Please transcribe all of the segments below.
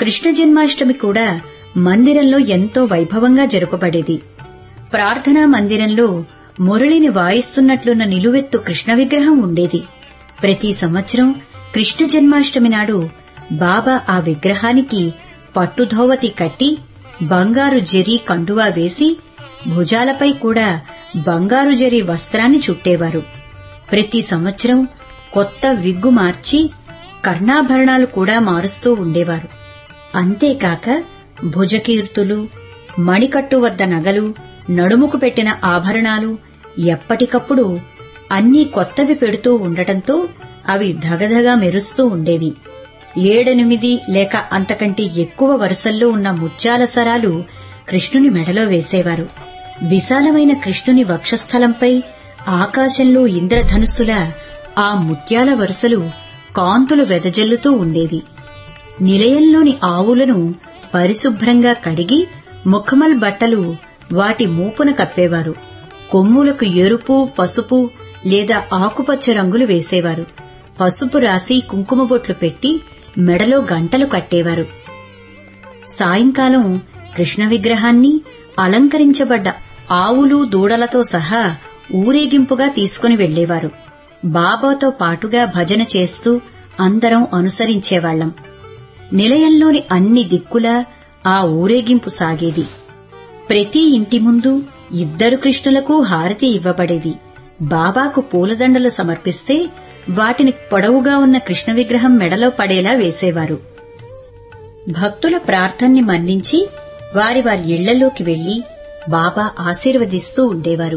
కృష్ణ జన్మాష్టమి కూడా మందిరంలో ఎంతో వైభవంగా జరుపబడేది ప్రార్థనా మందిరంలో మురళిని వాయిస్తున్నట్లున్న నిలువెత్తు కృష్ణ విగ్రహం ఉండేది ప్రతి సంవత్సరం కృష్ణ జన్మాష్టమి నాడు బాబా ఆ విగ్రహానికి పట్టుధోవతి కట్టి బంగారు జరీ కండువా వేసి భుజాలపై కూడా బంగారు జరీ వస్త్రాన్ని చుట్టేవారు ప్రతి సంవత్సరం కొత్త విగ్గు మార్చి కర్ణాభరణాలు కూడా మారుస్తూ ఉండేవారు అంతేకాక భుజకీర్తులు మణికట్టు వద్ద నగలు నడుముకు పెట్టిన ఆభరణాలు ఎప్పటికప్పుడు అన్నీ కొత్తవి పెడుతూ ఉండటంతో అవి ధగధగా మెరుస్తూ ఉండేవి ఏడెనిమిది లేక అంతకంటే ఎక్కువ వరుసల్లో ఉన్న ముత్యాల సరాలు కృష్ణుని మెడలో వేసేవారు విశాలమైన కృష్ణుని వక్షస్థలంపై ఆకాశంలో ఇంద్రధనుస్సుల ఆ ముత్యాల వరుసలు కాంతులు వెదజల్లుతూ ఉండేది నిలయంలోని ఆవులను పరిశుభ్రంగా కడిగి ముఖమల్ బట్టలు వాటి మూపున కప్పేవారు కొమ్ములకు ఎరుపు పసుపు లేదా ఆకుపచ్చ రంగులు వేసేవారు పసుపు రాసి కుంకుమ బొట్లు పెట్టి మెడలో గంటలు కట్టేవారు సాయంకాలం కృష్ణ విగ్రహాన్ని అలంకరించబడ్డ ఆవులు దూడలతో సహా ఊరేగింపుగా తీసుకుని వెళ్లేవారు బాబాతో పాటుగా భజన చేస్తూ అందరం అనుసరించేవాళ్లం నిలయంలోని అన్ని దిక్కులా ఆ ఊరేగింపు సాగేది ప్రతి ఇంటి ముందు ఇద్దరు కృష్ణులకు హారతి ఇవ్వబడేది బాబాకు పూలదండలు సమర్పిస్తే వాటిని పొడవుగా ఉన్న కృష్ణ విగ్రహం మెడలో పడేలా వేసేవారు భక్తుల ప్రార్థన్ని మన్నించి వారి వారి ఇళ్లలోకి వెళ్లి బాబా ఆశీర్వదిస్తూ ఉండేవారు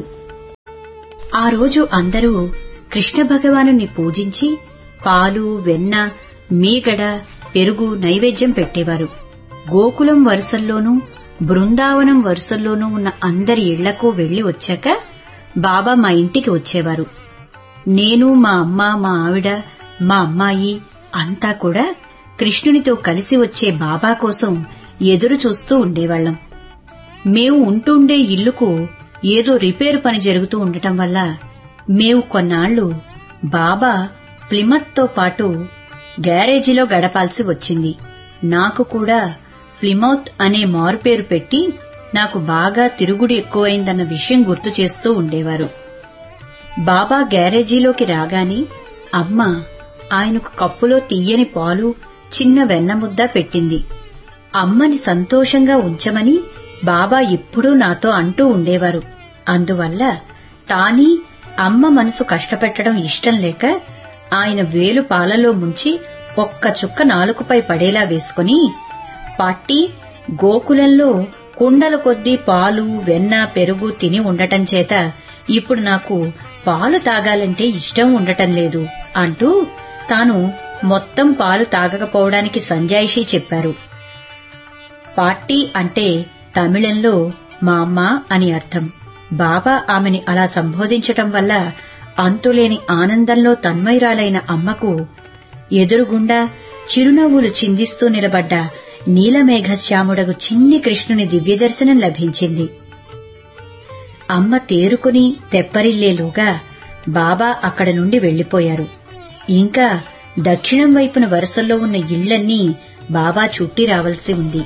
ఆ రోజు అందరూ కృష్ణ భగవానుని పూజించి పాలు వెన్న మీగడ పెరుగు నైవేద్యం పెట్టేవారు గోకులం వరుసల్లోనూ బృందావనం వరుసల్లోనూ ఉన్న అందరి ఇళ్లకు వెళ్లి వచ్చాక బాబా మా ఇంటికి వచ్చేవారు నేను మా అమ్మ మా ఆవిడ మా అమ్మాయి అంతా కూడా కృష్ణునితో కలిసి వచ్చే బాబా కోసం ఎదురు చూస్తూ ఉండేవాళ్లం మేము ఉంటుండే ఇల్లుకు ఏదో రిపేరు పని జరుగుతూ ఉండటం వల్ల మేము కొన్నాళ్లు బాబా ప్లిమత్తో పాటు గ్యారేజీలో గడపాల్సి వచ్చింది నాకు కూడా ప్లిమౌత్ అనే మారుపేరు పెట్టి నాకు బాగా తిరుగుడు ఎక్కువైందన్న విషయం గుర్తు చేస్తూ ఉండేవారు బాబా గ్యారేజీలోకి రాగాని అమ్మ ఆయనకు కప్పులో తీయని పాలు చిన్న వెన్నముద్ద పెట్టింది అమ్మని సంతోషంగా ఉంచమని బాబా ఎప్పుడూ నాతో అంటూ ఉండేవారు అందువల్ల తానీ అమ్మ మనసు కష్టపెట్టడం ఇష్టం లేక ఆయన వేలు పాలలో ముంచి ఒక్క చుక్క నాలుకపై పడేలా వేసుకుని పట్టి గోకులంలో కుండల కొద్దీ పాలు వెన్న పెరుగు తిని ఉండటం చేత ఇప్పుడు నాకు పాలు తాగాలంటే ఇష్టం ఉండటం లేదు అంటూ తాను మొత్తం పాలు తాగకపోవడానికి సంజాయిషీ చెప్పారు పాట్టి అంటే తమిళంలో మా అమ్మ అని అర్థం బాబా ఆమెని అలా సంబోధించటం వల్ల అంతులేని ఆనందంలో తన్మయురాలైన అమ్మకు ఎదురుగుండా చిరునవ్వులు చిందిస్తూ నిలబడ్డ నీలమేఘశ్యాముడగు చిన్ని కృష్ణుని దివ్యదర్శనం లభించింది అమ్మ తేరుకుని తెప్పరిల్లేలోగా బాబా అక్కడ నుండి వెళ్లిపోయారు ఇంకా దక్షిణం వైపున వరుసల్లో ఉన్న ఇళ్లన్నీ బాబా చుట్టి రావలసి ఉంది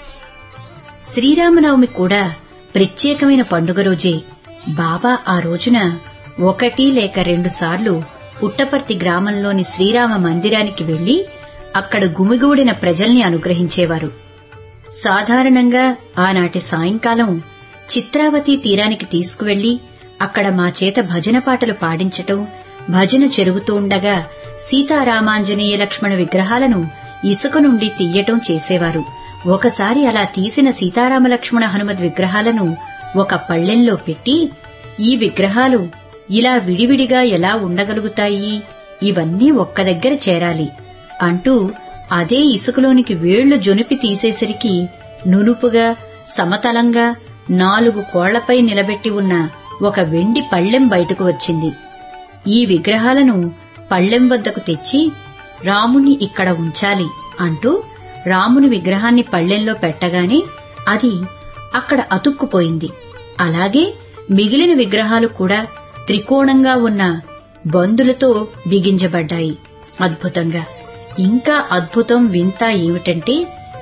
శ్రీరామనవమి కూడా ప్రత్యేకమైన పండుగ రోజే బాబా ఆ రోజున ఒకటి లేక రెండు సార్లు పుట్టపర్తి గ్రామంలోని శ్రీరామ మందిరానికి వెళ్లి అక్కడ గుమిగూడిన ప్రజల్ని అనుగ్రహించేవారు సాధారణంగా ఆనాటి సాయంకాలం చిత్రావతి తీరానికి తీసుకువెళ్లి అక్కడ మా చేత భజన పాటలు పాడించటం భజన చెరుగుతూ ఉండగా సీతారామాంజనేయ లక్ష్మణ విగ్రహాలను ఇసుక నుండి తీయటం చేసేవారు ఒకసారి అలా తీసిన సీతారామ లక్ష్మణ హనుమద్ విగ్రహాలను ఒక పళ్ళెంలో పెట్టి ఈ విగ్రహాలు ఇలా విడివిడిగా ఎలా ఉండగలుగుతాయి ఇవన్నీ ఒక్క దగ్గర చేరాలి అంటూ అదే ఇసుకలోనికి వేళ్లు జొనిపి తీసేసరికి నునుపుగా సమతలంగా నాలుగు కోళ్లపై నిలబెట్టి ఉన్న ఒక వెండి పళ్ళెం బయటకు వచ్చింది ఈ విగ్రహాలను పళ్ళెం వద్దకు తెచ్చి రాముని ఇక్కడ ఉంచాలి అంటూ రాముని విగ్రహాన్ని పళ్ళెంలో పెట్టగానే అది అక్కడ అతుక్కుపోయింది అలాగే మిగిలిన విగ్రహాలు కూడా త్రికోణంగా ఉన్న బందులతో బిగించబడ్డాయి అద్భుతంగా ఇంకా అద్భుతం వింత ఏమిటంటే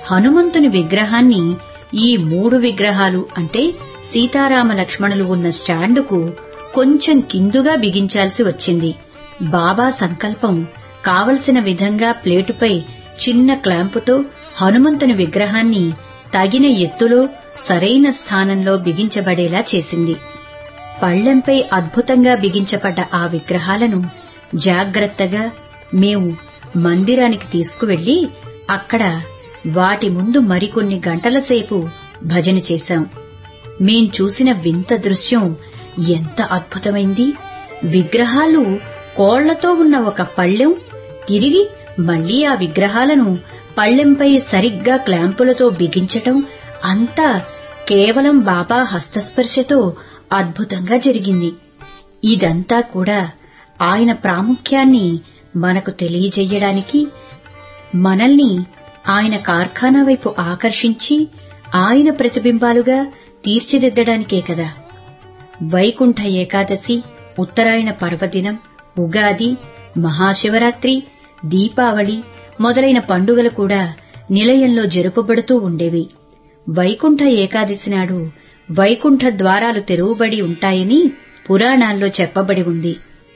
హనుమంతుని విగ్రహాన్ని ఈ మూడు విగ్రహాలు అంటే సీతారామ లక్ష్మణులు ఉన్న స్టాండుకు కొంచెం కిందుగా బిగించాల్సి వచ్చింది బాబా సంకల్పం కావలసిన విధంగా ప్లేటుపై చిన్న క్లాంపుతో హనుమంతుని విగ్రహాన్ని తగిన ఎత్తులో సరైన స్థానంలో బిగించబడేలా చేసింది పళ్లెంపై అద్భుతంగా బిగించబడ్డ ఆ విగ్రహాలను జాగ్రత్తగా మేము మందిరానికి తీసుకువెళ్లి అక్కడ వాటి ముందు మరికొన్ని గంటల సేపు భజన చేశాం మేం చూసిన వింత దృశ్యం ఎంత అద్భుతమైంది విగ్రహాలు కోళ్లతో ఉన్న ఒక పళ్ళెం తిరిగి మళ్లీ ఆ విగ్రహాలను పళ్ళెంపై సరిగ్గా క్లాంపులతో బిగించటం అంతా కేవలం బాబా హస్తస్పర్శతో అద్భుతంగా జరిగింది ఇదంతా కూడా ఆయన ప్రాముఖ్యాన్ని మనకు తెలియజెయ్యడానికి మనల్ని ఆయన కార్ఖానా వైపు ఆకర్షించి ఆయన ప్రతిబింబాలుగా తీర్చిదిద్దడానికే కదా వైకుంఠ ఏకాదశి ఉత్తరాయణ పర్వదినం ఉగాది మహాశివరాత్రి దీపావళి మొదలైన పండుగలు కూడా నిలయంలో జరుపబడుతూ ఉండేవి వైకుంఠ ఏకాదశి నాడు వైకుంఠ ద్వారాలు తెరువబడి ఉంటాయని పురాణాల్లో చెప్పబడి ఉంది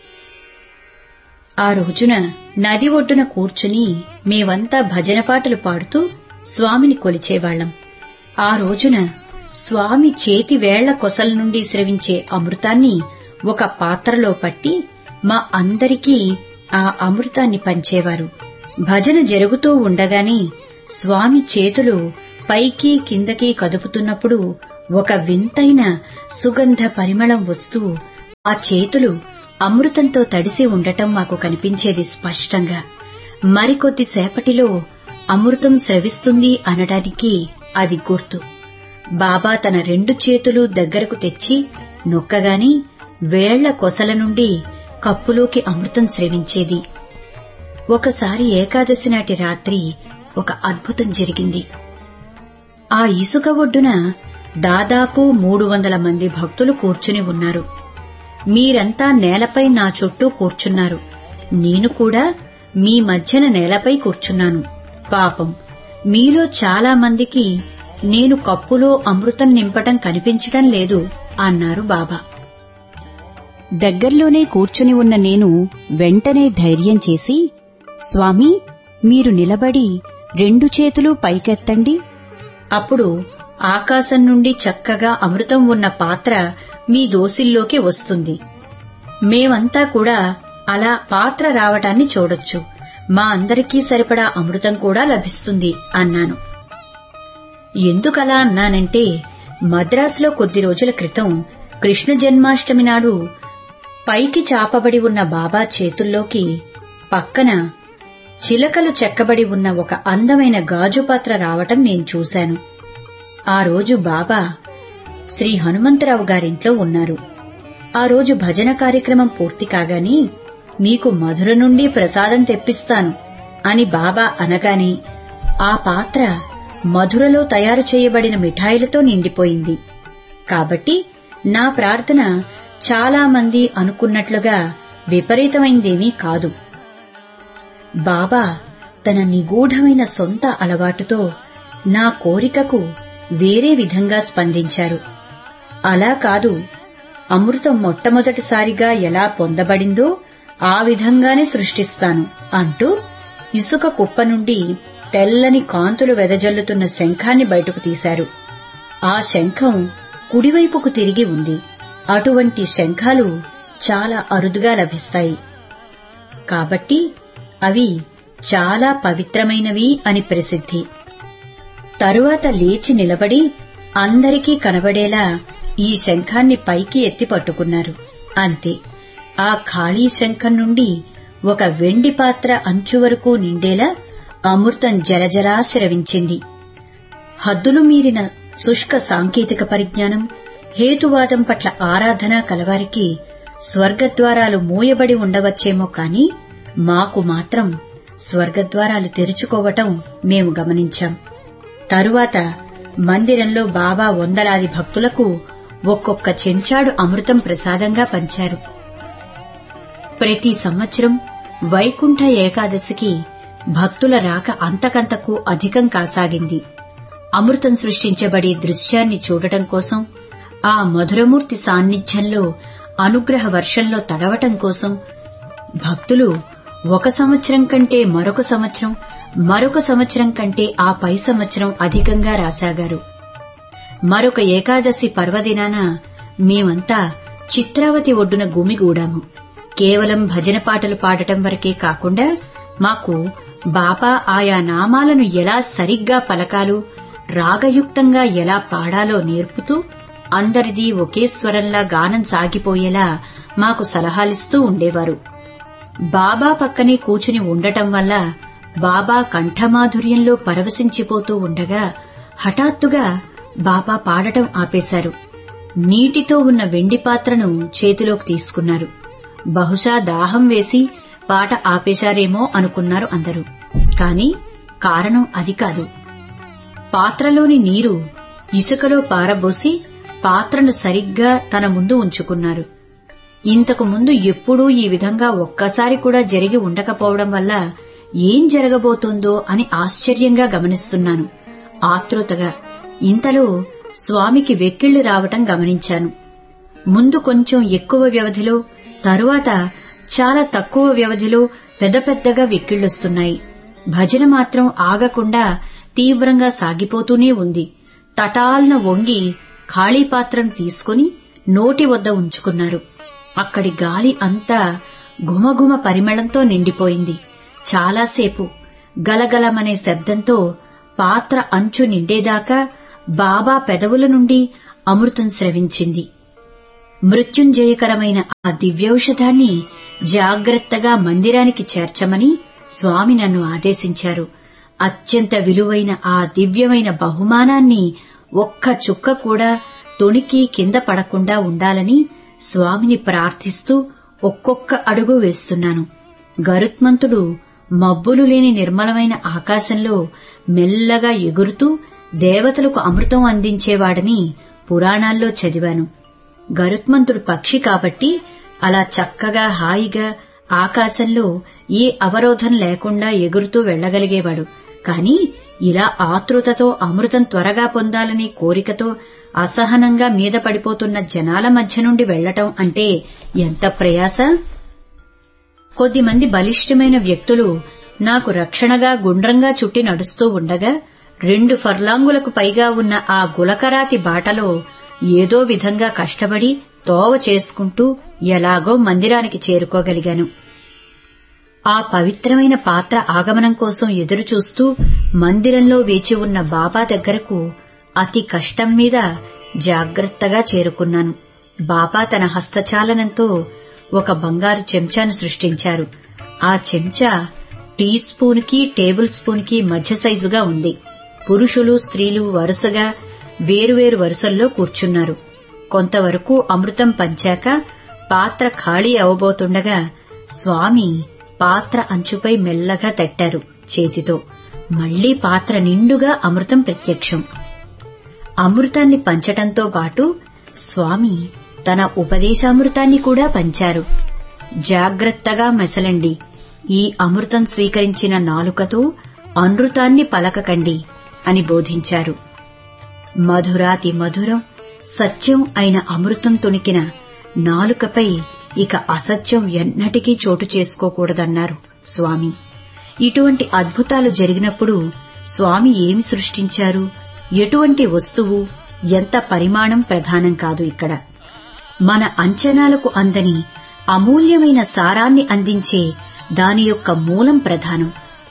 ఆ రోజున నది ఒడ్డున కూర్చుని మేవంతా భజన పాటలు పాడుతూ స్వామిని కొలిచేవాళ్లం ఆ రోజున స్వామి చేతి వేళ్ల కొసల నుండి స్రవించే అమృతాన్ని ఒక పాత్రలో పట్టి మా అందరికీ ఆ అమృతాన్ని పంచేవారు భజన జరుగుతూ ఉండగానే స్వామి చేతులు పైకి కిందకి కదుపుతున్నప్పుడు ఒక వింతైన సుగంధ పరిమళం వస్తూ ఆ చేతులు అమృతంతో తడిసి ఉండటం మాకు కనిపించేది స్పష్టంగా మరికొద్ది సేపటిలో అమృతం స్రవిస్తుంది అనడానికి అది గుర్తు బాబా తన రెండు చేతులు దగ్గరకు తెచ్చి నొక్కగాని వేళ్ల కొసల నుండి కప్పులోకి అమృతం స్రవించేది ఒకసారి ఏకాదశి నాటి రాత్రి ఒక అద్భుతం జరిగింది ఆ ఇసుక ఒడ్డున దాదాపు మూడు వందల మంది భక్తులు కూర్చుని ఉన్నారు మీరంతా నేలపై నా చుట్టూ కూర్చున్నారు నేను కూడా మీ మధ్యన నేలపై కూర్చున్నాను పాపం మీలో చాలా మందికి నేను కప్పులో అమృతం నింపటం కనిపించటం లేదు అన్నారు బాబా దగ్గర్లోనే కూర్చుని ఉన్న నేను వెంటనే ధైర్యం చేసి స్వామీ మీరు నిలబడి రెండు చేతులు పైకెత్తండి అప్పుడు ఆకాశం నుండి చక్కగా అమృతం ఉన్న పాత్ర మీ దోసిల్లోకి వస్తుంది మేమంతా కూడా అలా పాత్ర రావటాన్ని చూడొచ్చు మా అందరికీ సరిపడా అమృతం కూడా లభిస్తుంది అన్నాను ఎందుకలా అన్నానంటే మద్రాసులో కొద్ది రోజుల క్రితం కృష్ణ జన్మాష్టమి నాడు పైకి చాపబడి ఉన్న బాబా చేతుల్లోకి పక్కన చిలకలు చెక్కబడి ఉన్న ఒక అందమైన గాజు పాత్ర రావటం నేను చూశాను ఆ రోజు బాబా శ్రీ హనుమంతరావు గారింట్లో ఉన్నారు ఆ రోజు భజన కార్యక్రమం పూర్తి కాగానే మీకు మధుర నుండి ప్రసాదం తెప్పిస్తాను అని బాబా అనగానే ఆ పాత్ర మధురలో తయారు చేయబడిన మిఠాయిలతో నిండిపోయింది కాబట్టి నా ప్రార్థన చాలా మంది అనుకున్నట్లుగా విపరీతమైందేమీ కాదు బాబా తన నిగూఢమైన సొంత అలవాటుతో నా కోరికకు వేరే విధంగా స్పందించారు అలా కాదు అమృతం మొట్టమొదటిసారిగా ఎలా పొందబడిందో ఆ విధంగానే సృష్టిస్తాను అంటూ ఇసుక కుప్ప నుండి తెల్లని కాంతులు వెదజల్లుతున్న శంఖాన్ని బయటకు తీశారు ఆ శంఖం కుడివైపుకు తిరిగి ఉంది అటువంటి శంఖాలు చాలా అరుదుగా లభిస్తాయి కాబట్టి అవి చాలా పవిత్రమైనవి అని ప్రసిద్ధి తరువాత లేచి నిలబడి అందరికీ కనబడేలా ఈ శంఖాన్ని పైకి ఎత్తి పట్టుకున్నారు అంతే ఆ ఖాళీ శంఖం నుండి ఒక వెండి పాత్ర అంచు వరకు నిండేలా అమృతం జలజలా స్రవించింది హద్దులు మీరిన శుష్క సాంకేతిక పరిజ్ఞానం హేతువాదం పట్ల ఆరాధన కలవారికి స్వర్గద్వారాలు మూయబడి ఉండవచ్చేమో కాని మాకు మాత్రం స్వర్గద్వారాలు తెరుచుకోవటం మేము గమనించాం తరువాత మందిరంలో బాబా వందలాది భక్తులకు ఒక్కొక్క చెంచాడు అమృతం ప్రసాదంగా పంచారు ప్రతి సంవత్సరం వైకుంఠ ఏకాదశికి భక్తుల రాక అంతకంతకు అధికం కాసాగింది అమృతం సృష్టించబడే దృశ్యాన్ని చూడటం కోసం ఆ మధురమూర్తి సాన్నిధ్యంలో అనుగ్రహ వర్షంలో తడవటం కోసం భక్తులు ఒక సంవత్సరం కంటే మరొక సంవత్సరం మరొక సంవత్సరం కంటే ఆ పై సంవత్సరం అధికంగా రాసాగారు మరొక ఏకాదశి పర్వదినాన మేమంతా చిత్రావతి ఒడ్డున గుమిగూడాము కేవలం భజన పాటలు పాడటం వరకే కాకుండా మాకు బాబా ఆయా నామాలను ఎలా సరిగ్గా పలకాలో రాగయుక్తంగా ఎలా పాడాలో నేర్పుతూ అందరిది ఒకే స్వరంలా గానం సాగిపోయేలా మాకు సలహాలిస్తూ ఉండేవారు బాబా పక్కనే కూచుని ఉండటం వల్ల బాబా కంఠమాధుర్యంలో పరవశించిపోతూ ఉండగా హఠాత్తుగా బాబా పాడటం ఆపేశారు నీటితో ఉన్న వెండి పాత్రను చేతిలోకి తీసుకున్నారు బహుశా దాహం వేసి పాట ఆపేశారేమో అనుకున్నారు అందరూ కాని కారణం అది కాదు పాత్రలోని నీరు ఇసుకలో పారబోసి పాత్రను సరిగ్గా తన ముందు ఉంచుకున్నారు ఇంతకు ముందు ఎప్పుడూ ఈ విధంగా ఒక్కసారి కూడా జరిగి ఉండకపోవడం వల్ల ఏం జరగబోతోందో అని ఆశ్చర్యంగా గమనిస్తున్నాను ఆతృతగా ఇంతలో స్వామికి వెక్కిళ్లు రావటం గమనించాను ముందు కొంచెం ఎక్కువ వ్యవధిలో తరువాత చాలా తక్కువ వ్యవధిలో పెద్ద పెద్దగా వెక్కిళ్లొస్తున్నాయి భజన మాత్రం ఆగకుండా తీవ్రంగా సాగిపోతూనే ఉంది తటాల్న వంగి ఖాళీ పాత్రను తీసుకుని నోటి వద్ద ఉంచుకున్నారు అక్కడి గాలి అంతా ఘుమఘుమ పరిమళంతో నిండిపోయింది చాలాసేపు గలగలమనే శబ్దంతో పాత్ర అంచు నిండేదాకా బాబా పెదవుల నుండి అమృతం స్రవించింది మృత్యుంజయకరమైన ఆ దివ్యౌషధాన్ని జాగ్రత్తగా మందిరానికి చేర్చమని స్వామి నన్ను ఆదేశించారు అత్యంత విలువైన ఆ దివ్యమైన బహుమానాన్ని ఒక్క చుక్క కూడా తొణికి కింద పడకుండా ఉండాలని స్వామిని ప్రార్థిస్తూ ఒక్కొక్క అడుగు వేస్తున్నాను గరుత్మంతుడు మబ్బులు లేని నిర్మలమైన ఆకాశంలో మెల్లగా ఎగురుతూ దేవతలకు అమృతం అందించేవాడని పురాణాల్లో చదివాను గరుత్మంతుడు పక్షి కాబట్టి అలా చక్కగా హాయిగా ఆకాశంలో ఏ అవరోధం లేకుండా ఎగురుతూ వెళ్లగలిగేవాడు కాని ఇలా ఆతృతతో అమృతం త్వరగా పొందాలనే కోరికతో అసహనంగా మీద పడిపోతున్న జనాల మధ్య నుండి వెళ్లటం అంటే ఎంత ప్రయాస కొద్దిమంది బలిష్టమైన వ్యక్తులు నాకు రక్షణగా గుండ్రంగా చుట్టి నడుస్తూ ఉండగా రెండు ఫర్లాంగులకు పైగా ఉన్న ఆ గులకరాతి బాటలో ఏదో విధంగా కష్టపడి తోవ చేసుకుంటూ ఎలాగో మందిరానికి చేరుకోగలిగాను ఆ పవిత్రమైన పాత్ర ఆగమనం కోసం ఎదురుచూస్తూ మందిరంలో వేచి ఉన్న బాబా దగ్గరకు అతి కష్టం మీద జాగ్రత్తగా చేరుకున్నాను బాబా తన హస్తచాలనంతో ఒక బంగారు చెంచాను సృష్టించారు ఆ చెంచా టీ స్పూన్కి టేబుల్ స్పూన్కి మధ్య సైజుగా ఉంది పురుషులు స్త్రీలు వరుసగా వేరువేరు వరుసల్లో కూర్చున్నారు కొంతవరకు అమృతం పంచాక పాత్ర ఖాళీ అవబోతుండగా స్వామి పాత్ర అంచుపై మెల్లగా తట్టారు చేతితో మళ్లీ పాత్ర నిండుగా అమృతం ప్రత్యక్షం అమృతాన్ని పంచటంతో పాటు స్వామి తన ఉపదేశామృతాన్ని కూడా పంచారు జాగ్రత్తగా మెసలండి ఈ అమృతం స్వీకరించిన నాలుకతో అనృతాన్ని పలకకండి అని బోధించారు మధురాతి మధురం సత్యం అయిన అమృతం తొణికిన నాలుకపై ఇక అసత్యం ఎన్నటికీ చోటు చేసుకోకూడదన్నారు స్వామి ఇటువంటి అద్భుతాలు జరిగినప్పుడు స్వామి ఏమి సృష్టించారు ఎటువంటి వస్తువు ఎంత పరిమాణం ప్రధానం కాదు ఇక్కడ మన అంచనాలకు అందని అమూల్యమైన సారాన్ని అందించే దాని యొక్క మూలం ప్రధానం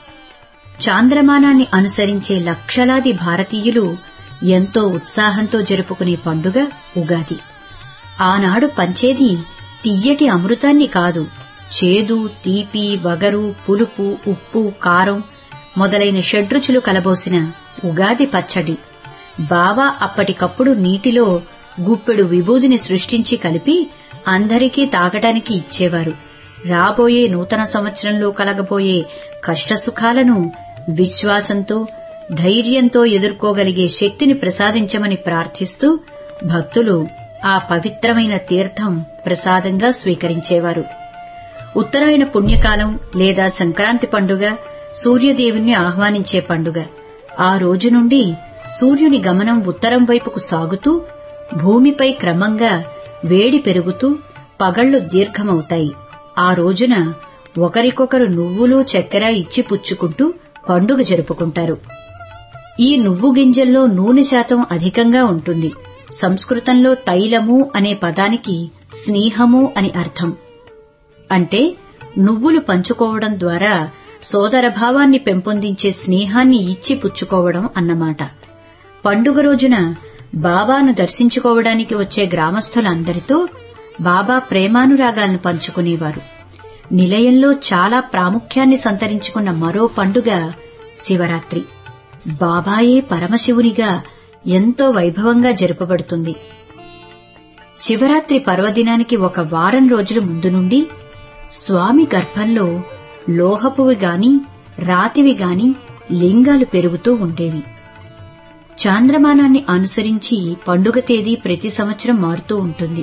చాంద్రమానాన్ని అనుసరించే లక్షలాది భారతీయులు ఎంతో ఉత్సాహంతో జరుపుకునే పండుగ ఉగాది ఆనాడు పంచేది తియ్యటి అమృతాన్ని కాదు చేదు తీపి వగరు పులుపు ఉప్పు కారం మొదలైన షడ్రుచులు కలబోసిన ఉగాది పచ్చడి బావా అప్పటికప్పుడు నీటిలో గుప్పెడు విభూదిని సృష్టించి కలిపి అందరికీ తాగటానికి ఇచ్చేవారు రాబోయే నూతన సంవత్సరంలో కలగబోయే కష్టసుఖాలను విశ్వాసంతో ధైర్యంతో ఎదుర్కోగలిగే శక్తిని ప్రసాదించమని ప్రార్థిస్తూ భక్తులు ఆ పవిత్రమైన తీర్థం ప్రసాదంగా స్వీకరించేవారు ఉత్తరాయణ పుణ్యకాలం లేదా సంక్రాంతి పండుగ సూర్యదేవుణ్ణి ఆహ్వానించే పండుగ ఆ రోజు నుండి సూర్యుని గమనం ఉత్తరం వైపుకు సాగుతూ భూమిపై క్రమంగా వేడి పెరుగుతూ పగళ్లు దీర్ఘమవుతాయి ఆ రోజున ఒకరికొకరు నువ్వులు చక్కెర ఇచ్చి పుచ్చుకుంటూ పండుగ జరుపుకుంటారు ఈ నువ్వు గింజల్లో నూనె శాతం అధికంగా ఉంటుంది సంస్కృతంలో తైలము అనే పదానికి స్నేహము అని అర్థం అంటే నువ్వులు పంచుకోవడం ద్వారా సోదరభావాన్ని పెంపొందించే స్నేహాన్ని ఇచ్చి పుచ్చుకోవడం అన్నమాట పండుగ రోజున బాబాను దర్శించుకోవడానికి వచ్చే గ్రామస్తులందరితో బాబా ప్రేమానురాగాలను పంచుకునేవారు నిలయంలో చాలా ప్రాముఖ్యాన్ని సంతరించుకున్న మరో పండుగ శివరాత్రి బాబాయే పరమశివునిగా ఎంతో వైభవంగా జరుపబడుతుంది శివరాత్రి పర్వదినానికి ఒక వారం రోజుల ముందు నుండి స్వామి గర్భంలో లోహపువి గాని రాతివి గాని లింగాలు పెరుగుతూ ఉండేవి చాంద్రమానాన్ని అనుసరించి పండుగ తేదీ ప్రతి సంవత్సరం మారుతూ ఉంటుంది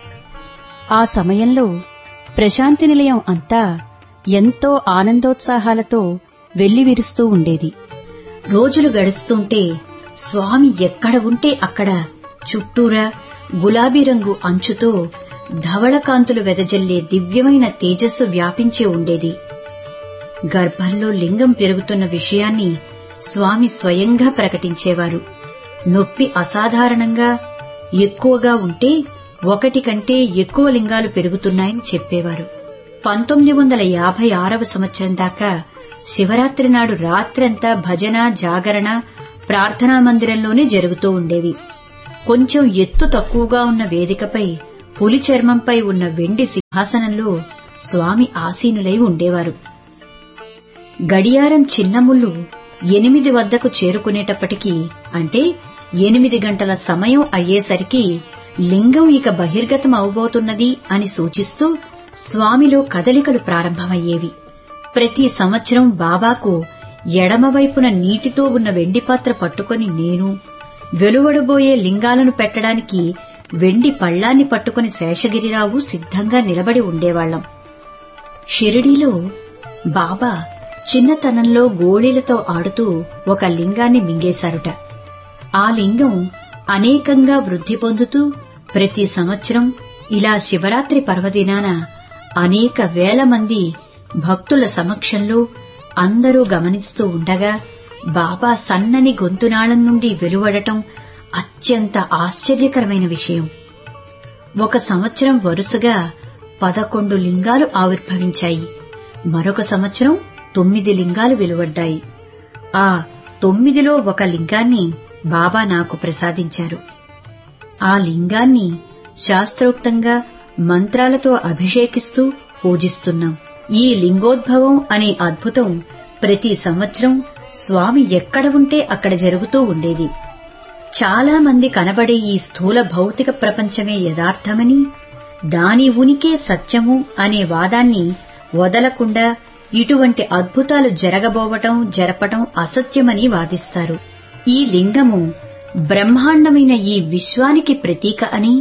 ఆ సమయంలో ప్రశాంతి నిలయం అంతా ఎంతో ఆనందోత్సాహాలతో వెల్లివిరుస్తూ ఉండేది రోజులు గడుస్తుంటే స్వామి ఎక్కడ ఉంటే అక్కడ చుట్టూరా గులాబీ రంగు అంచుతో ధవళకాంతులు వెదజల్లే దివ్యమైన తేజస్సు వ్యాపించి ఉండేది గర్భంలో లింగం పెరుగుతున్న విషయాన్ని స్వామి స్వయంగా ప్రకటించేవారు నొప్పి అసాధారణంగా ఎక్కువగా ఉంటే ఒకటి కంటే ఎక్కువ లింగాలు పెరుగుతున్నాయని చెప్పేవారు పంతొమ్మిది వందల యాభై ఆరవ సంవత్సరం దాకా శివరాత్రి నాడు రాత్రంతా భజన జాగరణ ప్రార్థనా మందిరంలోనే జరుగుతూ ఉండేవి కొంచెం ఎత్తు తక్కువగా ఉన్న వేదికపై పులి చర్మంపై ఉన్న వెండి సింహాసనంలో స్వామి ఆసీనులై ఉండేవారు గడియారం చిన్నముళ్ళు ఎనిమిది వద్దకు చేరుకునేటప్పటికీ అంటే ఎనిమిది గంటల సమయం అయ్యేసరికి లింగం ఇక బహిర్గతం అవబోతున్నది అని సూచిస్తూ స్వామిలో కదలికలు ప్రారంభమయ్యేవి ప్రతి సంవత్సరం బాబాకు ఎడమవైపున నీటితో ఉన్న వెండి పాత్ర పట్టుకొని నేను వెలువడబోయే లింగాలను పెట్టడానికి వెండి పళ్లాన్ని పట్టుకుని శేషగిరిరావు సిద్ధంగా నిలబడి ఉండేవాళ్లం షిరిడీలో బాబా చిన్నతనంలో గోళీలతో ఆడుతూ ఒక లింగాన్ని మింగేశారుట ఆ లింగం అనేకంగా వృద్ధి పొందుతూ ప్రతి సంవత్సరం ఇలా శివరాత్రి పర్వదినాన అనేక వేల మంది భక్తుల సమక్షంలో అందరూ గమనిస్తూ ఉండగా బాబా సన్నని గొంతునాళం నుండి వెలువడటం అత్యంత ఆశ్చర్యకరమైన విషయం ఒక సంవత్సరం వరుసగా పదకొండు లింగాలు ఆవిర్భవించాయి మరొక సంవత్సరం తొమ్మిది లింగాలు వెలువడ్డాయి ఆ తొమ్మిదిలో ఒక లింగాన్ని బాబా నాకు ప్రసాదించారు ఆ లింగాన్ని శాస్త్రోక్తంగా మంత్రాలతో అభిషేకిస్తూ పూజిస్తున్నాం ఈ లింగోద్భవం అనే అద్భుతం ప్రతి సంవత్సరం స్వామి ఎక్కడ ఉంటే అక్కడ జరుగుతూ ఉండేది చాలా మంది కనబడే ఈ స్థూల భౌతిక ప్రపంచమే యథార్థమని దాని ఉనికే సత్యము అనే వాదాన్ని వదలకుండా ఇటువంటి అద్భుతాలు జరగబోవటం జరపటం అసత్యమని వాదిస్తారు ఈ లింగము బ్రహ్మాండమైన ఈ విశ్వానికి ప్రతీక అని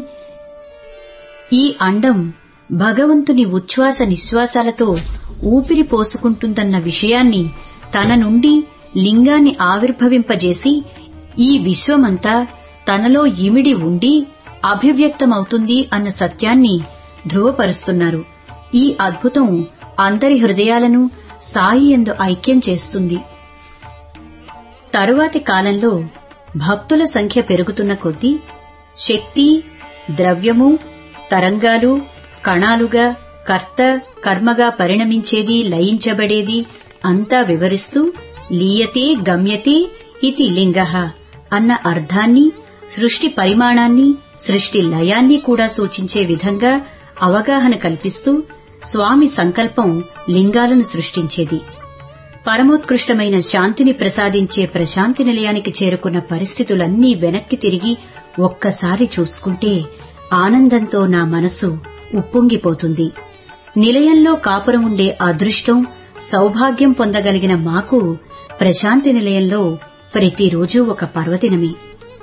ఈ అండం భగవంతుని ఉచ్ఛ్వాస నిశ్వాసాలతో ఊపిరి పోసుకుంటుందన్న విషయాన్ని తన నుండి లింగాన్ని ఆవిర్భవింపజేసి ఈ విశ్వమంతా తనలో ఇమిడి ఉండి అభివ్యక్తమవుతుంది అన్న సత్యాన్ని ధృవపరుస్తున్నారు ఈ అద్భుతం అందరి హృదయాలను సాయి ఎందు ఐక్యం చేస్తుంది తరువాతి కాలంలో భక్తుల సంఖ్య పెరుగుతున్న కొద్దీ శక్తి ద్రవ్యము తరంగాలు కణాలుగా కర్త కర్మగా పరిణమించేది లయించబడేది అంతా వివరిస్తూ లీయతే గమ్యతే ఇతి లింగ అన్న అర్థాన్ని సృష్టి పరిమాణాన్ని సృష్టి లయాన్ని కూడా సూచించే విధంగా అవగాహన కల్పిస్తూ స్వామి సంకల్పం లింగాలను సృష్టించేది పరమోత్కృష్టమైన శాంతిని ప్రసాదించే ప్రశాంతి నిలయానికి చేరుకున్న పరిస్థితులన్నీ వెనక్కి తిరిగి ఒక్కసారి చూసుకుంటే ఆనందంతో నా మనసు ఉప్పొంగిపోతుంది నిలయంలో కాపురం ఉండే అదృష్టం సౌభాగ్యం పొందగలిగిన మాకు ప్రశాంతి నిలయంలో ప్రతిరోజు ఒక పర్వదినమే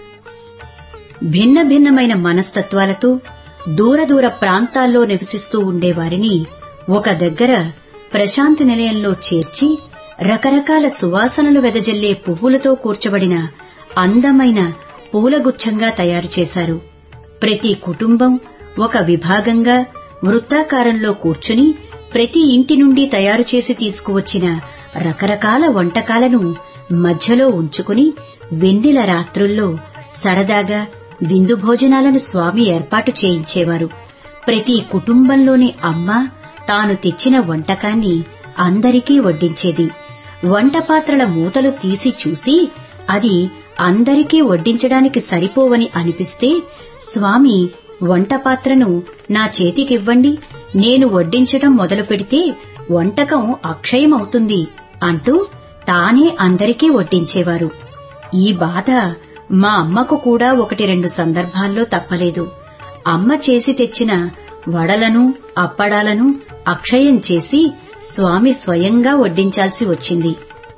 భిన్న భిన్నమైన మనస్తత్వాలతో దూర దూర ప్రాంతాల్లో నివసిస్తూ ఉండేవారిని ఒక దగ్గర ప్రశాంతి నిలయంలో చేర్చి రకరకాల సువాసనలు వెదజల్లే పువ్వులతో కూర్చబడిన అందమైన పూలగుచ్ఛంగా తయారు చేశారు ప్రతి కుటుంబం ఒక విభాగంగా వృత్తాకారంలో కూర్చుని ప్రతి ఇంటి నుండి తయారు చేసి తీసుకువచ్చిన రకరకాల వంటకాలను మధ్యలో ఉంచుకుని వెన్నెల రాత్రుల్లో సరదాగా విందు భోజనాలను స్వామి ఏర్పాటు చేయించేవారు ప్రతి కుటుంబంలోని అమ్మ తాను తెచ్చిన వంటకాన్ని అందరికీ వడ్డించేది వంటపాత్రల మూతలు తీసి చూసి అది అందరికీ వడ్డించడానికి సరిపోవని అనిపిస్తే స్వామి వంటపాత్రను నా చేతికివ్వండి నేను వడ్డించడం మొదలు పెడితే వంటకం అక్షయమవుతుంది అంటూ తానే అందరికీ వడ్డించేవారు ఈ బాధ మా అమ్మకు కూడా ఒకటి రెండు సందర్భాల్లో తప్పలేదు అమ్మ చేసి తెచ్చిన వడలను అప్పడాలను అక్షయం చేసి స్వామి స్వయంగా వడ్డించాల్సి వచ్చింది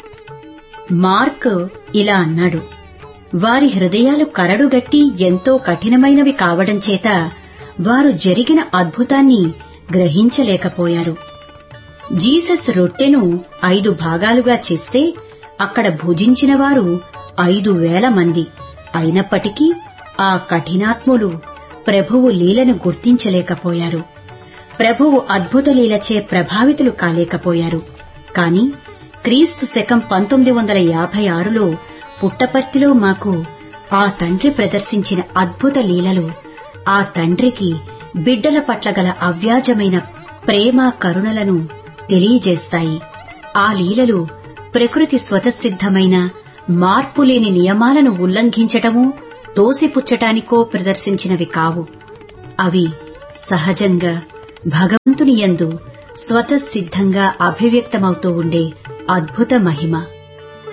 మార్క్ ఇలా అన్నాడు వారి హృదయాలు కరడుగట్టి ఎంతో కఠినమైనవి కావడం చేత వారు జరిగిన అద్భుతాన్ని గ్రహించలేకపోయారు జీసస్ రొట్టెను ఐదు భాగాలుగా చేస్తే అక్కడ భుజించిన వారు ఐదు వేల మంది అయినప్పటికీ ఆ కఠినాత్ములు ప్రభువు లీలను గుర్తించలేకపోయారు ప్రభువు అద్భుత లీలచే ప్రభావితులు కాలేకపోయారు కాని క్రీస్తు శకం పంతొమ్మిది వందల యాభై ఆరులో పుట్టపర్తిలో మాకు ఆ తండ్రి ప్రదర్శించిన అద్భుత లీలలు ఆ తండ్రికి బిడ్డల పట్ల గల అవ్యాజమైన ప్రేమ కరుణలను తెలియజేస్తాయి ఆ లీలలు ప్రకృతి స్వతసిద్ధమైన మార్పులేని నియమాలను ఉల్లంఘించటమూ తోసిపుచ్చటానికో ప్రదర్శించినవి కావు అవి సహజంగా భగవంతుని యందు స్వతసిద్ధంగా అభివ్యక్తమవుతూ ఉండే అద్భుత మహిమ